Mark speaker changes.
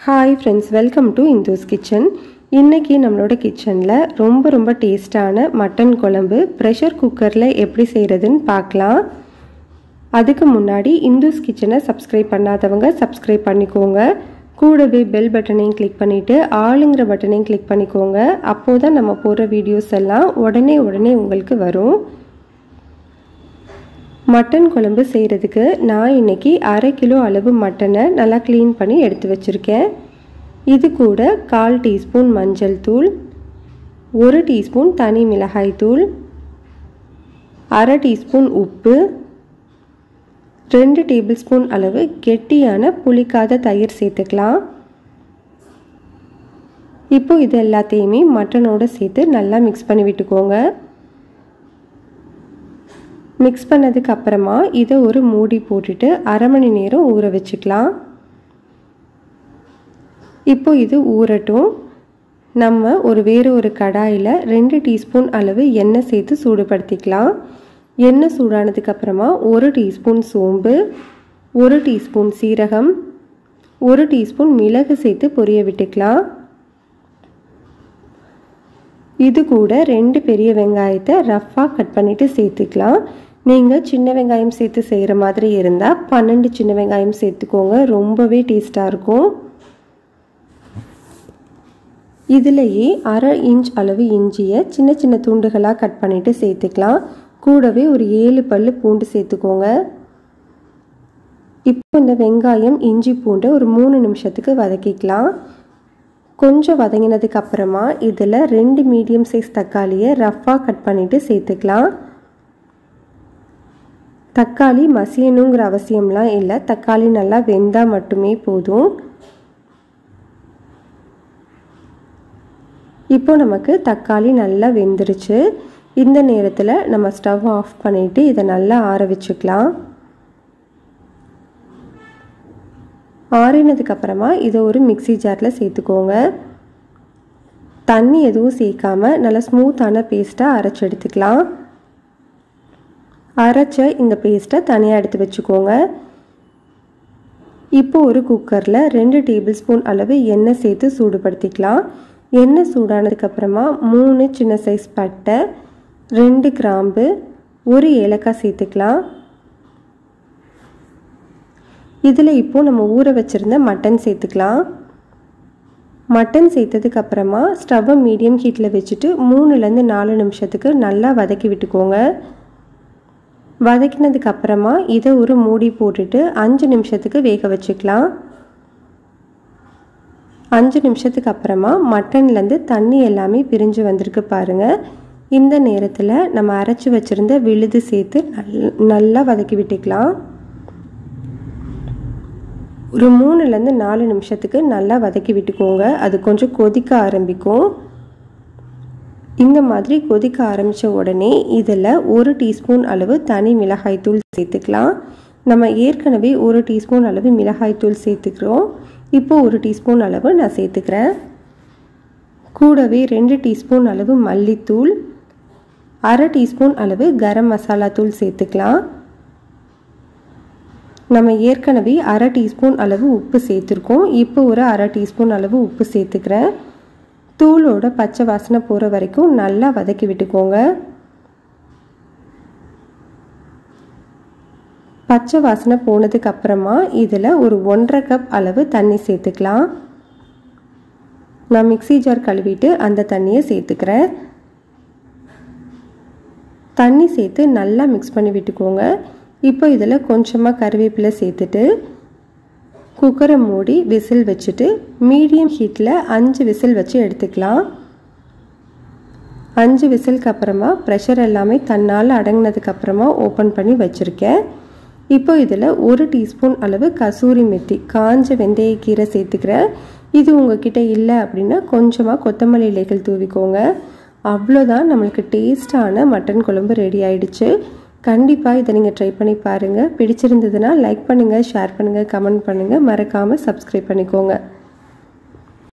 Speaker 1: hi friends welcome to Indhu's kitchen இன்றைக்கி நம்மளோட கிச்சனில் ரொம்ப ரொம்ப டேஸ்டான மட்டன் குழம்பு ப்ரெஷர் குக்கரில் எப்படி செய்கிறதுன்னு பார்க்கலாம் அதுக்கு முன்னாடி இந்துஸ் கிச்சனை சப்ஸ்கிரைப் பண்ணாதவங்க சப்ஸ்கிரைப் பண்ணிக்கோங்க கூடவே பெல் பட்டனையும் கிளிக் பண்ணிவிட்டு ஆளுங்கிற பட்டனையும் கிளிக் பண்ணிக்கோங்க அப்போது தான் நம்ம போடுற வீடியோஸ் எல்லாம் உடனே உடனே உங்களுக்கு வரும் மட்டன் குழம்பு செய்கிறதுக்கு நான் இன்றைக்கி அரை கிலோ அளவு மட்டனை நல்லா க்ளீன் பண்ணி எடுத்து வச்சுருக்கேன் இது கூட கால் டீஸ்பூன் மஞ்சள் தூள் ஒரு டீஸ்பூன் தனி மிளகாய் தூள் அரை டீஸ்பூன் உப்பு ரெண்டு டேபிள் ஸ்பூன் அளவு கெட்டியான புளிக்காத தயிர் சேர்த்துக்கலாம் இப்போ இது எல்லாத்தையுமே மட்டனோடு சேர்த்து நல்லா மிக்ஸ் பண்ணி விட்டுக்கோங்க மிக்ஸ் பண்ணதுக்கு அப்புறமா இதை ஒரு மூடி போட்டுட்டு அரை மணி நேரம் ஊற வச்சுக்கலாம் இப்போ இது ஊறட்டும் நம்ம ஒரு வேறு ஒரு கடாயில் ரெண்டு டீஸ்பூன் அளவு எண்ணெய் சேர்த்து சூடுபடுத்திக்கலாம் எண்ணெய் சூடானதுக்கு அப்புறமா ஒரு டீஸ்பூன் சோம்பு ஒரு டீஸ்பூன் சீரகம் ஒரு டீஸ்பூன் மிளகு சேர்த்து பொரிய விட்டுக்கலாம் இது கூட ரெண்டு பெரிய வெங்காயத்தை ரஃப்பாக கட் பண்ணிவிட்டு சேர்த்துக்கலாம் நீங்கள் சின்ன வெங்காயம் சேர்த்து செய்கிற மாதிரி இருந்தால் பன்னெண்டு சின்ன வெங்காயம் சேர்த்துக்கோங்க ரொம்பவே டேஸ்ட்டாக இருக்கும் இதிலேயே அரை இன்ச் அளவு இஞ்சியை சின்ன சின்ன துண்டுகளாக கட் பண்ணிவிட்டு சேர்த்துக்கலாம் கூடவே ஒரு ஏழு பல் பூண்டு சேர்த்துக்கோங்க இப்போ இந்த வெங்காயம் இஞ்சி பூண்டை ஒரு மூணு நிமிஷத்துக்கு வதக்கிக்கலாம் கொஞ்சம் வதங்கினதுக்கு அப்புறமா இதில் ரெண்டு மீடியம் சைஸ் தக்காளியை ரஃப்பாக கட் பண்ணிவிட்டு சேர்த்துக்கலாம் தக்காளி மசியணுங்கிற அவசியம்லாம் இல்லை தக்காளி நல்லா வெந்தால் மட்டுமே போதும் இப்போ நமக்கு தக்காளி நல்லா வெந்துருச்சு இந்த நேரத்தில் நம்ம ஸ்டவ் ஆஃப் பண்ணிவிட்டு இதை நல்லா ஆற வச்சுக்கலாம் ஆறினதுக்கப்புறமா இதை ஒரு மிக்சி ஜாரில் சேர்த்துக்கோங்க தண்ணி எதுவும் சேர்க்காம நல்லா ஸ்மூத்தான பேஸ்ட்டாக அரைச்சி எடுத்துக்கலாம் அரைச்ச இந்த பேஸ்ட்டை தனியாக எடுத்து வச்சுக்கோங்க இப்போ ஒரு குக்கரில் ரெண்டு டேபிள் ஸ்பூன் அளவு எண்ணெய் சேர்த்து சூடுபடுத்திக்கலாம் எண்ணெய் சூடானதுக்கப்புறமா மூணு சின்ன சைஸ் பட்டை ரெண்டு கிராம்பு ஒரு ஏலக்காய் சேர்த்துக்கலாம் இதில் இப்போது நம்ம ஊற வச்சுருந்த மட்டன் சேர்த்துக்கலாம் மட்டன் சேர்த்ததுக்கு அப்புறமா ஸ்டவ்வை மீடியம் ஹீட்டில் வச்சுட்டு மூணுலேருந்து நாலு நிமிஷத்துக்கு நல்லா வதக்கி விட்டுக்கோங்க வதக்கினதுக்கு அப்புறமா இதை ஒரு மூடி போட்டுட்டு அஞ்சு நிமிஷத்துக்கு வேக வச்சுக்கலாம் அஞ்சு நிமிஷத்துக்கு அப்புறமா மட்டன்லேருந்து தண்ணி எல்லாமே பிரிஞ்சு வந்திருக்கு பாருங்கள் இந்த நேரத்தில் நம்ம அரைச்சி வச்சுருந்த விழுது சேர்த்து நல் நல்லா வதக்கி விட்டுக்கலாம் ஒரு மூணுலேருந்து நாலு நிமிஷத்துக்கு நல்லா வதக்கி விட்டுக்கோங்க அது கொஞ்சம் கொதிக்க ஆரம்பிக்கும் இந்த மாதிரி கொதிக்க ஆரம்பித்த உடனே இதில் ஒரு டீஸ்பூன் அளவு தனி மிளகாய்த்தூள் சேர்த்துக்கலாம் நம்ம ஏற்கனவே ஒரு டீஸ்பூன் அளவு மிளகாய்த்தூள் சேர்த்துக்கிறோம் இப்போ ஒரு டீஸ்பூன் அளவு நான் சேர்த்துக்கிறேன் கூடவே ரெண்டு டீஸ்பூன் அளவு மல்லித்தூள் அரை டீஸ்பூன் அளவு கரம் மசாலா தூள் சேர்த்துக்கலாம் நம்ம ஏற்கனவே அரை டீஸ்பூன் அளவு உப்பு சேர்த்துருக்கோம் இப்போ ஒரு அரை டீஸ்பூன் அளவு உப்பு சேர்த்துக்கிறேன் தூளோட பச்சை வாசனை போகிற வரைக்கும் நல்லா வதக்கி விட்டுக்கோங்க பச்சை வாசனை போனதுக்கு அப்புறமா இதில் ஒரு ஒன்றரை கப் அளவு தண்ணி சேர்த்துக்கலாம் நான் மிக்சி ஜார் கழுவிட்டு அந்த தண்ணியை சேர்த்துக்கிறேன் தண்ணி சேர்த்து நல்லா மிக்ஸ் பண்ணி விட்டுக்கோங்க இப்போ இதில் கொஞ்சமாக கருவேப்பிலை சேர்த்துட்டு குக்கரை மூடி விசில் வச்சுட்டு மீடியம் ஹீட்டில் அஞ்சு விசில் வச்சு எடுத்துக்கலாம் அஞ்சு விசிலுக்கு அப்புறமா ப்ரெஷர் எல்லாமே தன்னால் அடங்கினதுக்கப்புறமா ஓப்பன் பண்ணி வச்சுருக்கேன் இப்போ இதில் ஒரு டீஸ்பூன் அளவு கசூரி மெத்தி காஞ்ச வெந்தயக்கீரை சேர்த்துக்கிறேன் இது உங்ககிட்ட இல்லை அப்படின்னா கொஞ்சமாக கொத்தமல்லி இலைகள் தூவிக்கோங்க அவ்வளோதான் நம்மளுக்கு டேஸ்டான மட்டன் குழம்பு ரெடி ஆயிடுச்சு கண்டிப்பாக இதை நீங்கள் ட்ரை பண்ணி பாருங்கள் பிடிச்சிருந்ததுன்னா லைக் பண்ணுங்கள் ஷேர் பண்ணுங்கள் கமெண்ட் பண்ணுங்கள் மறக்காமல் சப்ஸ்கிரைப் பண்ணிக்கோங்க